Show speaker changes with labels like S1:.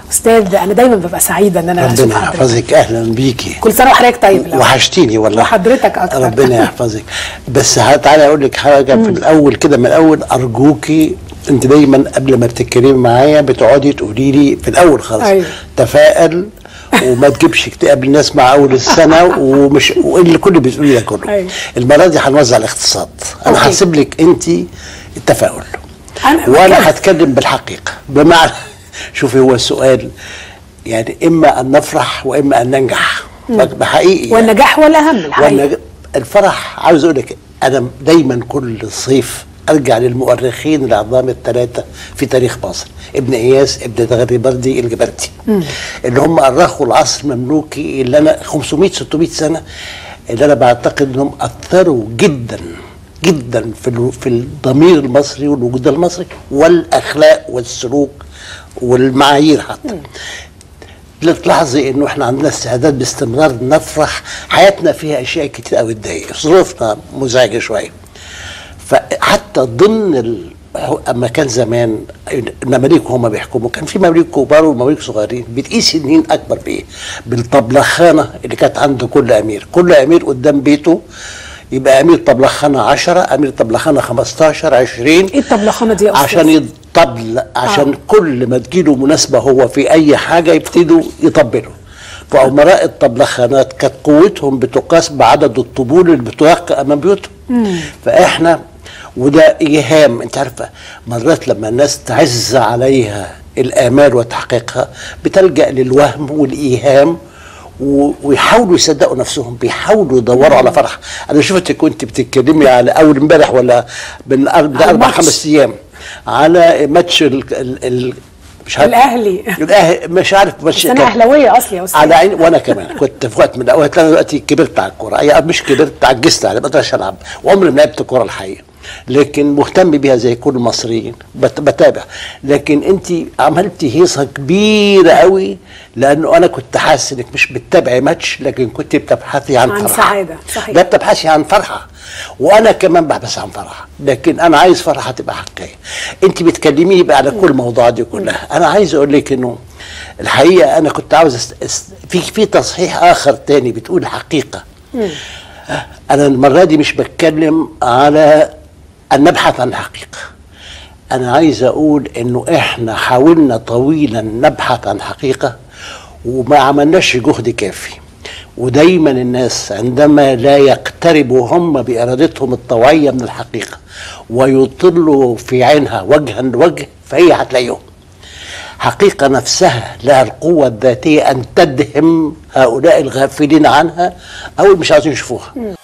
S1: استاذ انا دايما ببقى سعيده ان انا اشوف
S2: ربنا
S1: حضرتك
S2: يحفظك اهلا بيكي
S1: كل سنه وحضرتك طيب الأول.
S2: وحشتيني والله
S1: وحضرتك أكتر.
S2: ربنا يحفظك بس تعالى اقول لك حاجه في الاول كده من الاول ارجوكي انت دايما قبل ما بتتكلمي معايا بتقعدي تقولي لي في الاول خالص
S1: أيوة.
S2: تفائل وما تجيبش اكتئاب الناس مع اول السنه ومش واللي كل بتقولي ده كله
S1: أيوة.
S2: المره دي هنوزع الاقتصاد انا
S1: أوكي.
S2: هسيب لك انت التفاؤل
S1: أنا-
S2: وانا هتكلم بالحقيقه بمعنى شوفي هو السؤال يعني اما ان نفرح واما ان ننجح بحقيقي يعني.
S1: والنجاح ولا هم الحقيقه
S2: والنج... الفرح عاوز اقول لك انا دايما كل صيف ارجع للمؤرخين العظام الثلاثه في تاريخ مصر ابن اياس ابن تغري بردي الجبرتي اللي هم ارخوا العصر المملوكي اللي انا 500 600 سنه اللي انا بعتقد انهم اثروا جدا جدا في الو- في الضمير المصري والوجود المصري والاخلاق والسلوك والمعايير حتى تلاحظي انه احنا عندنا استعداد باستمرار نفرح حياتنا فيها اشياء كتير قوي تضايق ظروفنا مزعجه شويه فحتى ضمن ال... اما كان زمان المماليك وهم بيحكموا كان في مماليك كبار ومماليك صغيرين بتقيس مين اكبر بايه؟ بالطبلخانه اللي كانت عند كل امير، كل امير قدام بيته يبقى امير طبلخانه 10 امير طبلخانه 15 20
S1: ايه الطبلخانه دي يا استاذ
S2: عشان يطبل عشان آه. كل ما تجيله مناسبة هو في أي حاجة يبتدوا يطبلوا فأمراء الطبلخانات كانت قوتهم بتقاس بعدد الطبول اللي بتوقع أمام بيوتهم فإحنا وده إيهام أنت عارفة مرات لما الناس تعز عليها الآمال وتحقيقها بتلجأ للوهم والإيهام و- ويحاولوا يصدقوا نفسهم بيحاولوا يدوروا على فرح انا شفتك كنت بتتكلمي على اول امبارح ولا من أر- من اربع
S1: الماتش.
S2: خمس ايام على ماتش ال ال ال مش عارف
S1: الأهلي.
S2: الاهلي مش عارف ماتش
S1: بس انا
S2: كان-
S1: اهلاويه اصلي يا استاذ
S2: على عيني وانا كمان كنت في وقت من الاوقات انا دلوقتي كبرت على الكوره يعني مش كبرت عجزت على ما اقدرش العب وعمري ما لعبت كوره الحقيقه لكن مهتم بيها زي كل المصريين بت- بتابع لكن انت عملتي هيصه كبيره قوي لانه انا كنت حاسس انك مش بتتابعي ماتش لكن كنت بتبحثي عن,
S1: عن
S2: فرحه
S1: سعادة، صحيح.
S2: لا بتبحثي عن فرحه وانا كمان بحث عن فرحه لكن انا عايز فرحه تبقى حقيقيه انت بتكلميني بقى على كل الموضوعات دي كلها انا عايز اقول لك انه الحقيقه انا كنت عاوز أست... أست... في في تصحيح اخر تاني بتقول حقيقه انا المره دي مش بتكلم على ان نبحث عن الحقيقه انا عايز اقول انه احنا حاولنا طويلا نبحث عن حقيقه وما عملناش جهد كافي ودايما الناس عندما لا يقتربوا هم بارادتهم الطوعيه من الحقيقه ويطلوا في عينها وجها لوجه فهي هتلاقيهم حقيقة نفسها لها القوة الذاتية أن تدهم هؤلاء الغافلين عنها أو اللي مش عايزين يشوفوها